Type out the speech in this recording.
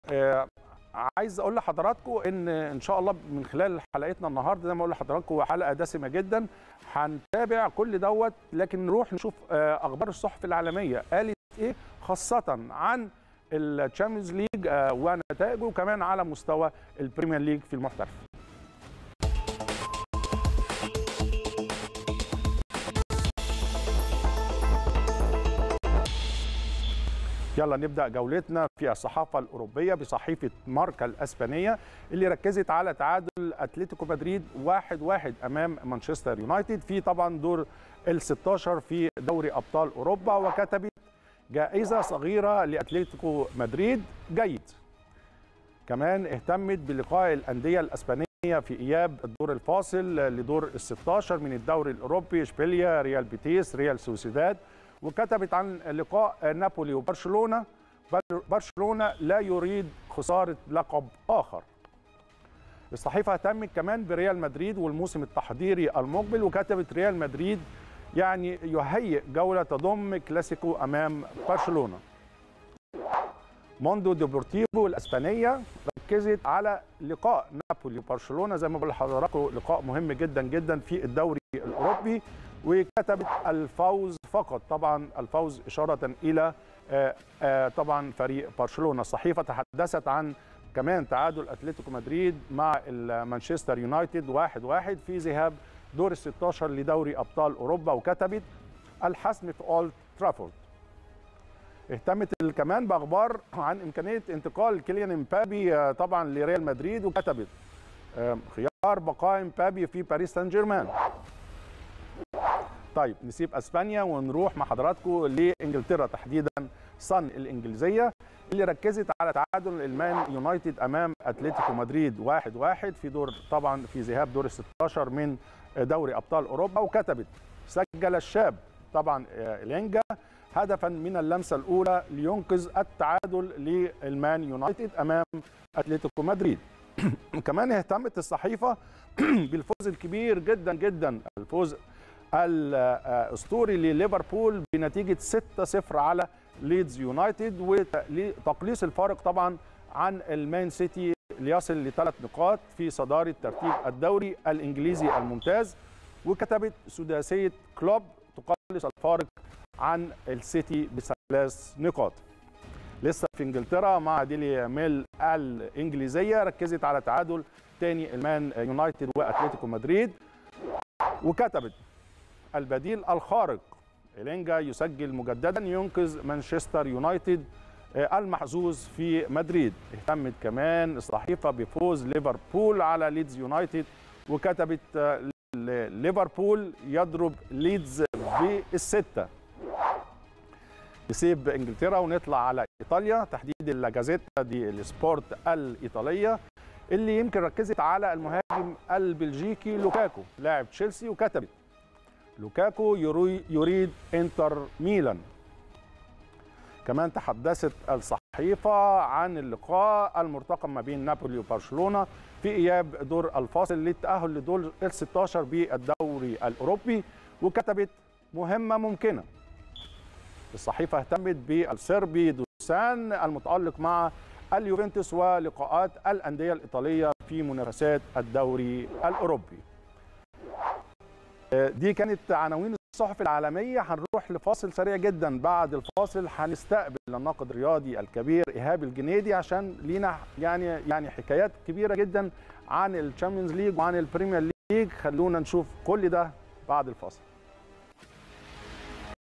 آه، عايز اقول لحضراتكم ان ان شاء الله من خلال حلقتنا النهارده زي ما اقول لحضراتكم حلقه دسمه جدا هنتابع كل دوت لكن نروح نشوف آه، اخبار الصحف العالميه قالت ايه خاصه عن الشامبيونز ليج آه، ونتائجه وكمان على مستوى البريمير ليج في المحترف يلا نبدا جولتنا في الصحافه الاوروبيه بصحيفه ماركا الاسبانيه اللي ركزت على تعادل اتلتيكو مدريد 1-1 امام مانشستر يونايتد في طبعا دور ال 16 في دوري ابطال اوروبا وكتبت جائزه صغيره لاتلتيكو مدريد جيد كمان اهتمت بلقاء الانديه الاسبانيه في اياب الدور الفاصل لدور ال 16 من الدوري الاوروبي اشبيليا ريال بيتيس ريال سوسيداد وكتبت عن لقاء نابولي وبرشلونه برشلونه لا يريد خساره لقب اخر الصحيفه اهتمت كمان بريال مدريد والموسم التحضيري المقبل وكتبت ريال مدريد يعني يهيئ جوله تضم كلاسيكو امام برشلونه موندو ديبورتيفو الاسبانيه ركزت على لقاء نابولي وبرشلونه زي ما بقول لحضراتكم لقاء مهم جدا جدا في الدوري الاوروبي وكتبت الفوز فقط طبعا الفوز اشاره الى آه، آه، طبعا فريق برشلونه الصحيفه تحدثت عن كمان تعادل اتلتيكو مدريد مع مانشستر يونايتد 1-1 واحد واحد في ذهاب دور ال 16 لدوري ابطال اوروبا وكتبت الحسم في اولد ترافورد اهتمت كمان باخبار عن امكانيه انتقال كيليان امبابي آه، طبعا لريال مدريد وكتبت آه، خيار بقاء امبابي في باريس سان جيرمان طيب نسيب اسبانيا ونروح مع حضراتكم لانجلترا تحديدا صن الانجليزيه اللي ركزت على تعادل المان يونايتد امام اتلتيكو مدريد 1-1 واحد واحد في دور طبعا في ذهاب دور ال 16 من دوري ابطال اوروبا وكتبت سجل الشاب طبعا آه، لينجا هدفا من اللمسه الاولى لينقذ التعادل للمان يونايتد امام اتلتيكو مدريد كمان اهتمت الصحيفه بالفوز الكبير جدا جدا الفوز الاسطوري لليفربول بنتيجه 6-0 على ليدز يونايتد وتقليص الفارق طبعا عن المان سيتي ليصل لثلاث نقاط في صداره ترتيب الدوري الانجليزي الممتاز وكتبت سداسيه كلوب تقلص الفارق عن السيتي بثلاث نقاط لسه في انجلترا مع ديلي ميل الانجليزيه ركزت على تعادل تاني المان يونايتد واتلتيكو مدريد وكتبت البديل الخارق إلينجا يسجل مجددا ينقذ مانشستر يونايتد آه، المحظوظ في مدريد اهتمت كمان الصحيفة بفوز ليفربول على ليدز يونايتد وكتبت آه، ليفربول يضرب ليدز بالستة نسيب انجلترا ونطلع على ايطاليا تحديد الجازيتا دي السبورت الايطاليه اللي يمكن ركزت على المهاجم البلجيكي لوكاكو لاعب تشيلسي وكتبت لوكاكو يري- يريد انتر ميلان كمان تحدثت الصحيفة عن اللقاء المرتقب ما بين نابولي وبرشلونة في إياب دور الفاصل للتأهل لدور ال 16 بالدوري الأوروبي وكتبت مهمة ممكنة الصحيفة اهتمت بالسربي دوسان المتألق مع اليوفنتوس ولقاءات الأندية الإيطالية في منافسات الدوري الأوروبي دي كانت عناوين الصحف العالمية هنروح لفاصل سريع جدا بعد الفاصل هنستقبل الناقد الرياضي الكبير إيهاب الجنيدي عشان لينا يعني يعني حكايات كبيرة جدا عن الشامبيونز ليج وعن البريمير ليج خلونا نشوف كل ده بعد الفاصل